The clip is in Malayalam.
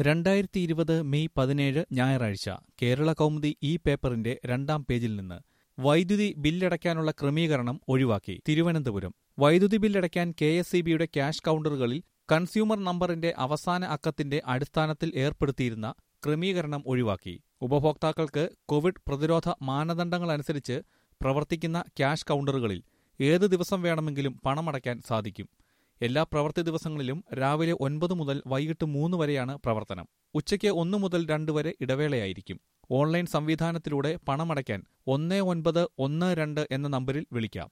രണ്ടായിരത്തി ഇരുപത് മെയ് പതിനേഴ് ഞായറാഴ്ച കേരള കൗമുദി ഈ പേപ്പറിന്റെ രണ്ടാം പേജിൽ നിന്ന് വൈദ്യുതി ബില്ലടയ്ക്കാനുള്ള ക്രമീകരണം ഒഴിവാക്കി തിരുവനന്തപുരം വൈദ്യുതി ബില്ലടയ്ക്കാൻ കെ എസ് ഇ ബിയുടെ ക്യാഷ് കൗണ്ടറുകളിൽ കൺസ്യൂമർ നമ്പറിന്റെ അവസാന അക്കത്തിന്റെ അടിസ്ഥാനത്തിൽ ഏർപ്പെടുത്തിയിരുന്ന ക്രമീകരണം ഒഴിവാക്കി ഉപഭോക്താക്കൾക്ക് കോവിഡ് പ്രതിരോധ മാനദണ്ഡങ്ങളനുസരിച്ച് പ്രവർത്തിക്കുന്ന ക്യാഷ് കൗണ്ടറുകളിൽ ഏത് ദിവസം വേണമെങ്കിലും പണമടയ്ക്കാൻ സാധിക്കും എല്ലാ പ്രവൃത്തി ദിവസങ്ങളിലും രാവിലെ ഒൻപത് മുതൽ വൈകിട്ട് മൂന്ന് വരെയാണ് പ്രവർത്തനം ഉച്ചയ്ക്ക് ഒന്ന് മുതൽ രണ്ട് വരെ ഇടവേളയായിരിക്കും ഓൺലൈൻ സംവിധാനത്തിലൂടെ പണമടയ്ക്കാൻ ഒന്ന് ഒൻപത് ഒന്ന് രണ്ട് എന്ന നമ്പരിൽ വിളിക്കാം